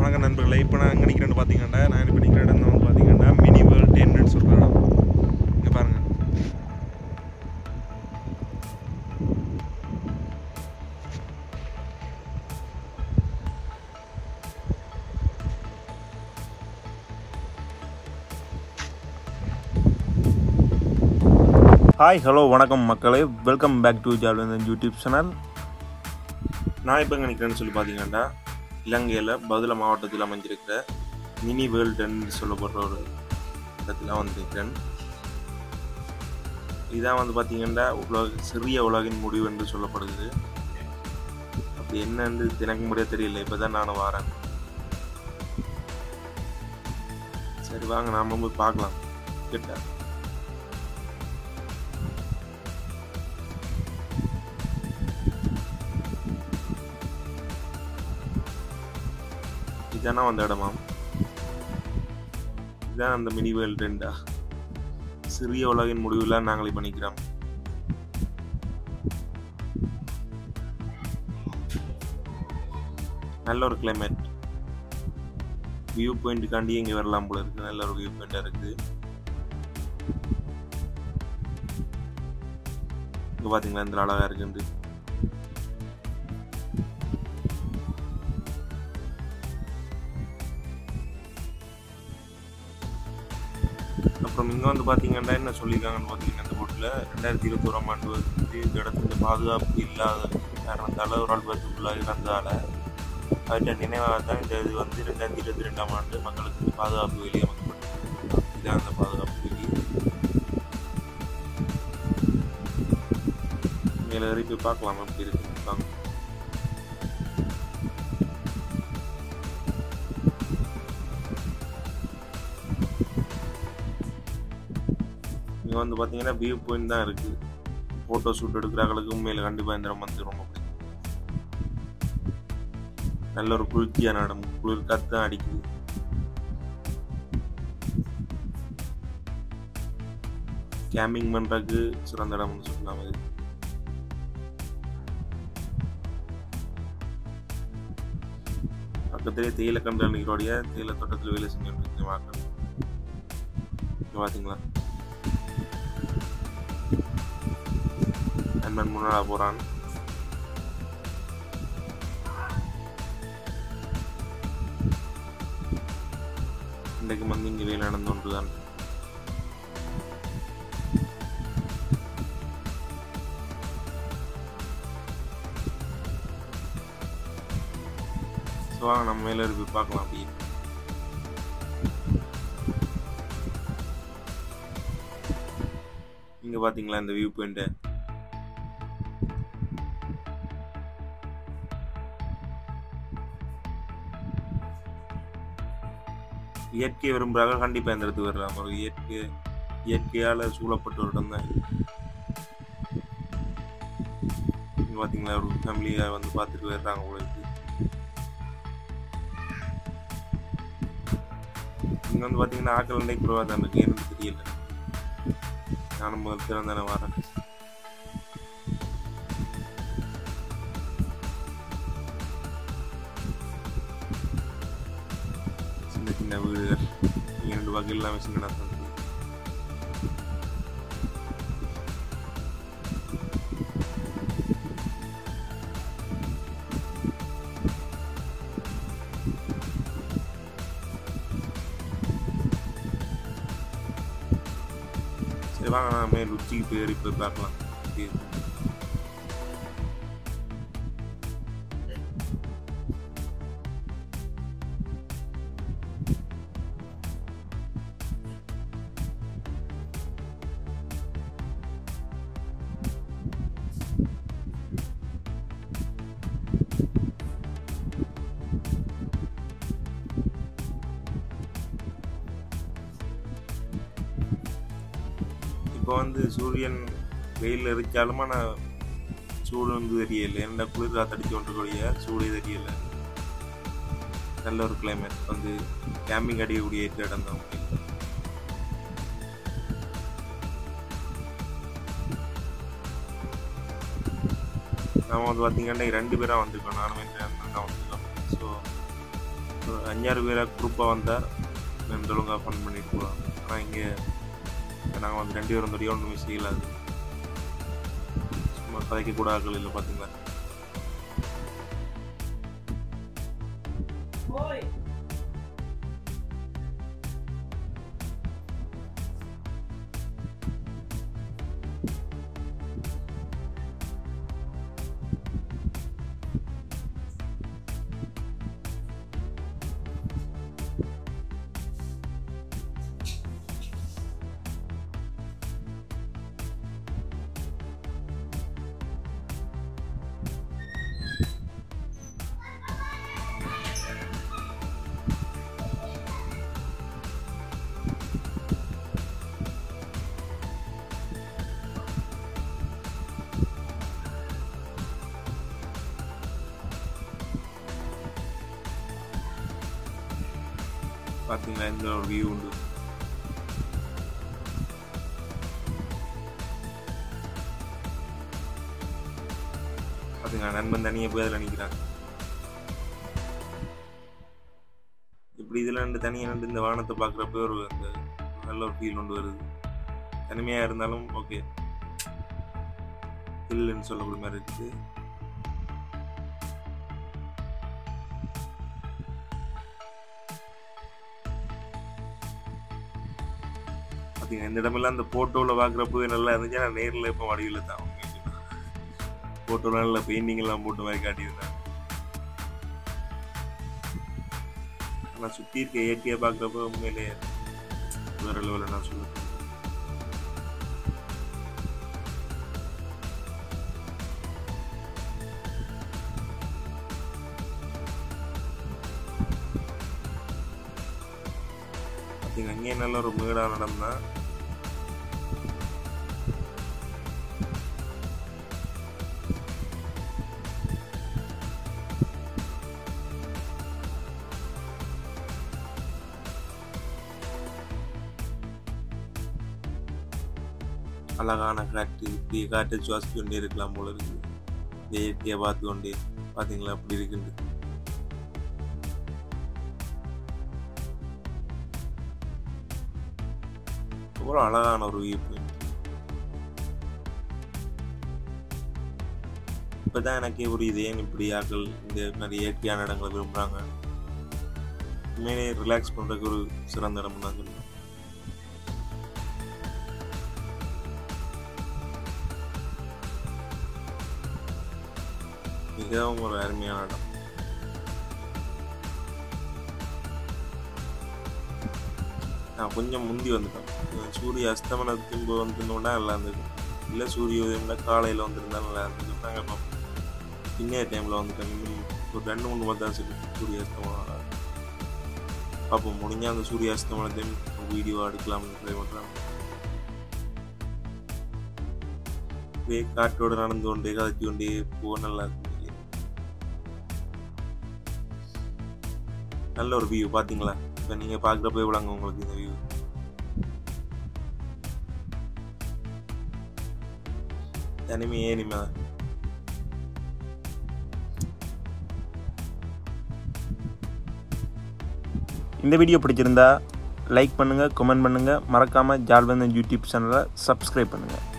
வணக்கம் நண்பர்களே இப்போ நான் எங்கே நிற்கிறேன்னு பார்த்தீங்கன்னா நான் இப்போ நிற்கிற இடம் வந்து பார்த்தீங்கன்னா மினி வேர்ல்ட் டென்னு சொல்கிற இடம் இங்கே பாருங்கள் ஹாய் ஹலோ வணக்கம் மக்களே வெல்கம் பேக் டு ஜாவ்லேந்தன் யூடியூப் சேனல் நான் இப்போ எங்கே நிற்கிறேன்னு சொல்லி பார்த்தீங்கன்னா இலங்கையில் பதுளை மாவட்டத்தில் அமைஞ்சிருக்கிற மினி வேர்ல்டுன்னு சொல்லப்படுற ஒரு இடத்துல வந்து நிற்கிறேன் இதான் வந்து பார்த்தீங்கன்னா உலக சிறிய உலகின் முடிவு என்று சொல்லப்படுது அப்படி என்னன்னு எனக்கு முடிய தெரியல இப்போ தான் நானும் வரேன் சரி வாங்க நாம போய் பார்க்கலாம் கிட்ட இதானா அந்த இடமாம் இதான் அந்த மினி வேர்ல்ட் ரெண்டா சிறிய உலகின் முடிவில் நாங்கள் இப்போ நிற்கிறோம் நல்ல ஒரு கிளைமேட் வியூ பாயிண்ட்டுக்காண்டி இங்கே வரலாம் போல இருக்கு நல்ல ஒரு வியூ பாயிண்டாக இருக்குது இங்கே பார்த்தீங்களா இந்த அழகாக இருக்குன்ட்டு அப்புறம் இங்கே வந்து பார்த்தீங்கன்னா என்ன சொல்லியிருக்காங்கன்னு பார்த்தீங்கன்னா இந்த போட்டில் ரெண்டாயிரத்தி இருபத்தோராம் ஆண்டு வந்து இந்த இடத்துல பாதுகாப்பு இல்லாத காரணத்தால் ஒரு ஆள் பத்துக்குள்ளாக இறந்ததால் அவற்றை நினைவாக தான் இந்த இது வந்து ரெண்டாயிரத்தி இருபத்தி ரெண்டாம் ஆண்டு மக்களுக்கு பாதுகாப்பு வெளியே அமைக்கப்பட்டது இதான் அந்த பாதுகாப்பு வெளி மேலே ஏறி போய் பார்க்கலாம் எப்படி இருக்கு வாங்க இங்கே வந்து பார்த்தீங்கன்னா வியூ பாயிண்ட் தான் இருக்குது ஃபோட்டோ ஷூட் எடுக்கிறவங்களுக்கு உண்மையில் கண்டிப்பாக இந்த இடம் வந்து ரொம்ப பிடிக்கும் நல்ல ஒரு குளிர்ச்சியான இடம் குளிர் காற்று தான் அடிக்குது கேம்பிங் பண்ணுறதுக்கு சிறந்த இடம்னு சொல்லலாம் இது பக்கத்திலே தேயிலை கண்டனிகளுடைய தேயிலை தோட்டத்தில் வேலை செஞ்சுட்டு இருக்கு மக்கள் இங்க பார்த்தீங்களா நண்பன் முன்னாடி போகிறான் இன்றைக்கு வந்து இங்கே வேலை நடந்து கொண்டுதான் ஸோ வாங்க நம்ம மேலே இருக்கு பார்க்கலாம் அப்படியே இங்கே பார்த்தீங்களா இந்த வியூ பாயிண்ட்டு இயற்கையை விரும்புகிறாங்க கண்டிப்பாக இந்த இடத்துக்கு வரலாம் ஒரு இயற்கை இயற்கையால் சூழப்பட்ட ஒரு இடம் தான் இது இங்கே பார்த்தீங்களா ஒரு ஃபேமிலியாக வந்து பார்த்துட்டு வர்றாங்க உங்களுக்கு இங்கே வந்து பார்த்தீங்கன்னா ஆக்கள் அன்னைக்கு குறைவாக தான் இருக்கு எனக்கு தெரியல நானும் முதல் திறந்தானே வரேன் சின்ன சின்ன வீடுகள் இரண்டு வகை எல்லாமே சின்ன தான் சரி வாங்க நான் மேல் உச்சிக்கு போய் ஏறி போய் பார்க்கலாம் எப்படி இருக்கு. இப்போ வந்து சூரியன் வெயில் எரிச்சாலுமா நான் சூடு வந்து தெரியல என்ன குளிர் காத்தடிச்சு கொண்டிருக்கூடிய சூடு தெரியல நல்ல ஒரு கிளைமேட் வந்து கேம்பிங் அடிக்கக்கூடிய ஏற்ற இடம் தான் உங்களுக்கு நாம வந்து பார்த்தீங்கன்னா ரெண்டு பேராக வந்திருக்கோம் நானும் என் friend தான் வந்திருக்கோம் ஸோ ஒரு அஞ்சாறு பேராக குரூப்பாக வந்தால் ரெண்டு ஒழுங்காக ஃபன் பண்ணிட்டு போகலாம் ஆனால் இங்கே நாங்கள் வந்து ரெண்டு பேரும் தெரியும் ஒன்றுமே செய்யலாது சும்மா கதைக்க கூட ஆட்கள் இல்லை பார்த்தீங்களா பார்த்தீங்களா இந்த ஒரு வியூ உண்டு பார்த்தீங்களா நண்பன் தனியாக போய் அதில் நிற்கிறாங்க இப்படி இதில் ரெண்டு தனியாக ரெண்டு இந்த வானத்தை பார்க்குறப்ப ஒரு அந்த நல்ல ஒரு ஃபீல் கொண்டு வருது தனிமையாக இருந்தாலும் ஓகே இல்லைன்னு சொல்லக்கூடிய மாதிரி இருக்குது பார்த்தீங்க இந்த இடமெல்லாம் அந்த ஃபோட்டோவில் பார்க்குறப்பவே நல்லா இருந்துச்சு ஆனால் நேரில் இப்போ வடிவில் தான் ஃபோட்டோலாம் நல்லா பெயிண்டிங் எல்லாம் போட்ட மாதிரி காட்டியிருந்தாங்க ஆனால் சுற்றி இருக்க இயற்கையாக பார்க்குறப்ப உண்மையிலே வேற லெவலில் நான் சொல்லுவேன் பார்த்தீங்க அங்கேயே நல்ல ஒரு மேடான இடம் தான் அழகான காற்று இப்படி காற்றை சுவாசித்து கொண்டே இருக்கலாம் போல இருக்குது இந்த இயற்கையை பார்த்து கொண்டே பார்த்தீங்களா அப்படி இருக்குது எவ்வளோ அழகான ஒரு வியூ பாயிண்ட் இப்போதான் எனக்கே புரியுது ஏன் இப்படி ஆக்கள் இந்த மாதிரி இயற்கையான இடங்களை விரும்புகிறாங்க உண்மையிலே ரிலாக்ஸ் பண்ணுறதுக்கு ஒரு சிறந்த இடம் தான் சொல்லுவேன் மிகவும் ஒரு அருமையான இடம் நான் கொஞ்சம் முந்தி வந்துட்டேன் சூரிய அஸ்தமனத்தின் வந்துட்டோம்னா நல்லா இருந்தது இல்லை சூரிய உதயம்னா காலையில் வந்திருந்தா நல்லா இருந்தது நாங்கள் இப்போ பின்னைய டைமில் வந்துட்டோம் இன்னும் ஒரு ரெண்டு மூணு மணி தான் சரி சூரிய அஸ்தமனம் பார்ப்போம் முடிஞ்சால் அந்த சூரிய அஸ்தமனத்தையும் வீடியோ எடுக்கலாம்னு ட்ரை பண்ணுறாங்க அப்படியே காற்றோடு நடந்து கொண்டே கதைச்சு கொண்டே போக நல்லா இருக்கும் நல்ல ஒரு வியூ பார்த்தீங்களா இப்போ நீங்கள் பார்க்குறப்ப எவ்வளோங்க உங்களுக்கு இந்த வியூ தனிமையே இனிமே இந்த வீடியோ பிடிச்சிருந்தா லைக் பண்ணுங்கள் கமெண்ட் பண்ணுங்கள் மறக்காமல் ஜால்வந்தன் யூடியூப் சேனலை சப்ஸ்கிரைப் பண்ணுங்கள்